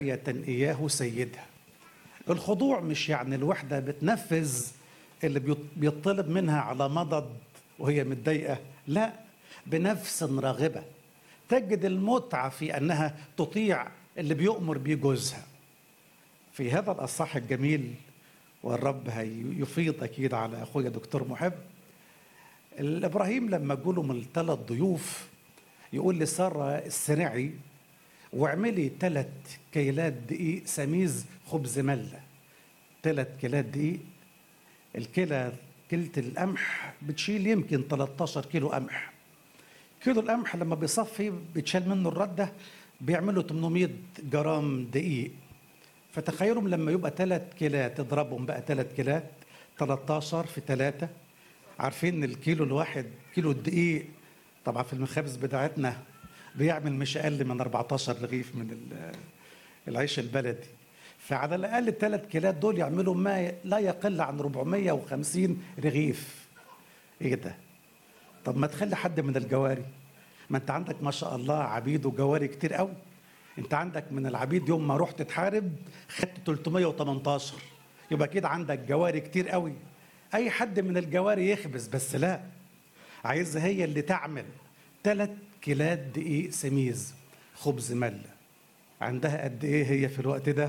إياه سيدها الخضوع مش يعني الوحدة بتنفذ اللي بيط- بيطلب منها على مضض وهي متضايقة لا بنفس راغبة تجد المتعة في أنها تطيع اللي بيؤمر بيه جوزها في هذا الأصح الجميل والرب هيفيض أكيد على أخويا دكتور محب الإبراهيم لما جوله من الثلاث ضيوف يقول لسارة السرعي واعملي ثلاث كيلات دقيق سميز خبز ملة ثلاث كيلات دقيق الكيلة كيلة القمح بتشيل يمكن 13 كيلو قمح كيلو القمح لما بيصفي بيتشال منه الردة بيعملوا 800 جرام دقيق فتخيلوا لما يبقى ثلاث كيلات تضربهم بقى ثلاث كيلات 13 في ثلاثة عارفين ان الكيلو الواحد كيلو الدقيق طبعا في المخابز بتاعتنا بيعمل مش اقل من 14 رغيف من ال- العيش البلدي فعلى الاقل الثلاث كيلات دول يعملوا ما لا يقل عن 450 رغيف ايه ده طب ما تخلي حد من الجواري ما انت عندك ما شاء الله عبيد وجواري كتير قوي انت عندك من العبيد يوم ما رحت تحارب خدت 318 يبقى كده عندك جواري كتير قوي اي حد من الجواري يخبز بس لا عايزها هي اللي تعمل ثلاث كيلات دقيق سميز خبز مله عندها قد ايه هي في الوقت ده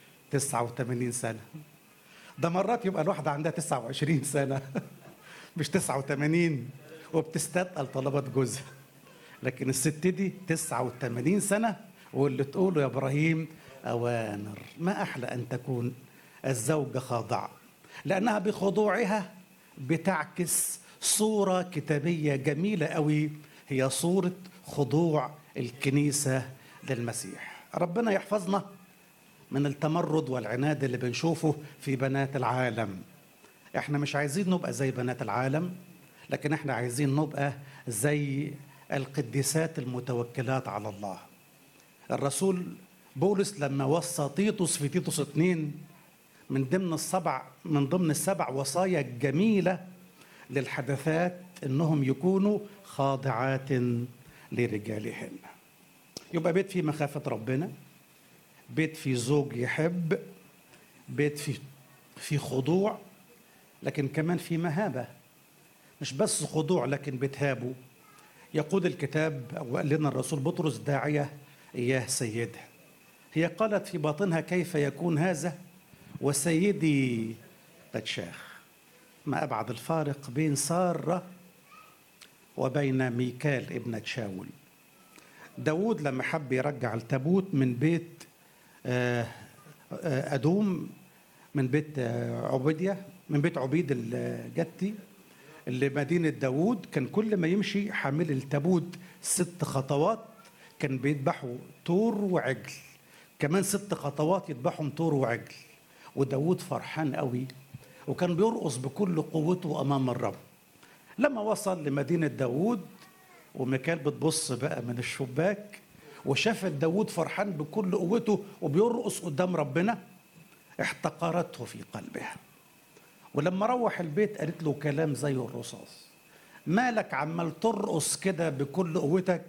89 سنه ده مرات يبقى الواحده عندها 29 سنه مش 89 وبتستثقل طلبات جوزها لكن الست دي 89 سنة واللي تقوله يا إبراهيم أوامر ما أحلى أن تكون الزوجة خاضعة لأنها بخضوعها بتعكس صورة كتابية جميلة قوي هي صورة خضوع الكنيسة للمسيح ربنا يحفظنا من التمرد والعناد اللي بنشوفه في بنات العالم احنا مش عايزين نبقى زي بنات العالم لكن احنا عايزين نبقى زي القديسات المتوكلات على الله الرسول بولس لما وصى تيتوس في تيتوس اتنين من ضمن السبع من ضمن السبع وصايا الجميلة للحدثات انهم يكونوا خاضعات لرجالهن يبقى بيت فيه مخافة ربنا بيت فيه زوج يحب بيت فيه في خضوع لكن كمان في مهابة مش بس خضوع لكن بتهابوا يقول الكتاب أو قال لنا الرسول بطرس داعية إياه سيدها هي قالت في باطنها كيف يكون هذا وسيدي قد شاخ ما أبعد الفارق بين سارة وبين ميكال ابنة شاول داود لما حب يرجع التابوت من بيت آه، آه، أدوم من بيت آه، عبيدية من بيت عبيد الجتي اللي مدينة داوود كان كل ما يمشي حامل التابوت ست خطوات كان بيذبحوا طور وعجل كمان ست خطوات يذبحهم طور وعجل وداوود فرحان قوي وكان بيرقص بكل قوته أمام الرب لما وصل لمدينة داوود وميكال بتبص بقى من الشباك وشافت داوود فرحان بكل قوته وبيرقص قدام ربنا احتقرته في قلبها ولما روح البيت قالت له كلام زي الرصاص مالك عمال ترقص كده بكل قوتك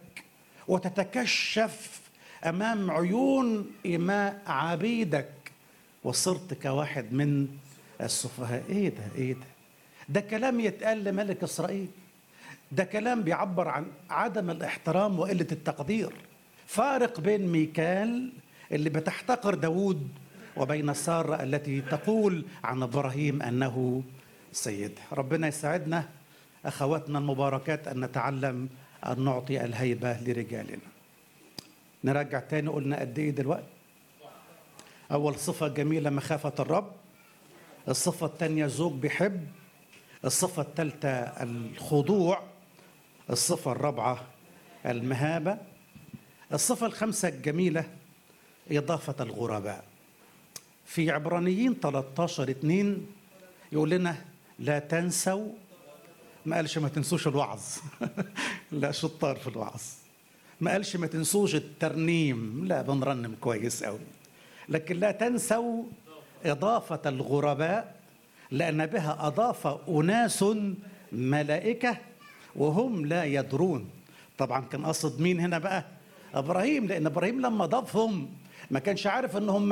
وتتكشف امام عيون اماء عبيدك وصرت كواحد من السفهاء ايه ده ايه ده ده كلام يتقال لملك اسرائيل ده كلام بيعبر عن عدم الاحترام وقله التقدير فارق بين ميكال اللي بتحتقر داوود وبين سارة التي تقول عن إبراهيم أنه سيد ربنا يساعدنا أخواتنا المباركات أن نتعلم أن نعطي الهيبة لرجالنا نرجع تاني قلنا قد إيه دلوقتي أول صفة جميلة مخافة الرب الصفة الثانية زوج بيحب الصفة الثالثة الخضوع الصفة الرابعة المهابة الصفة الخامسة الجميلة إضافة الغرباء في عبرانيين 13 2 يقول لنا لا تنسوا ما قالش ما تنسوش الوعظ لا شطار في الوعظ ما قالش ما تنسوش الترنيم لا بنرنم كويس قوي لكن لا تنسوا إضافة الغرباء لأن بها أضاف أناس ملائكة وهم لا يدرون طبعا كان قصد مين هنا بقى إبراهيم لأن إبراهيم لما ضافهم ما كانش عارف انهم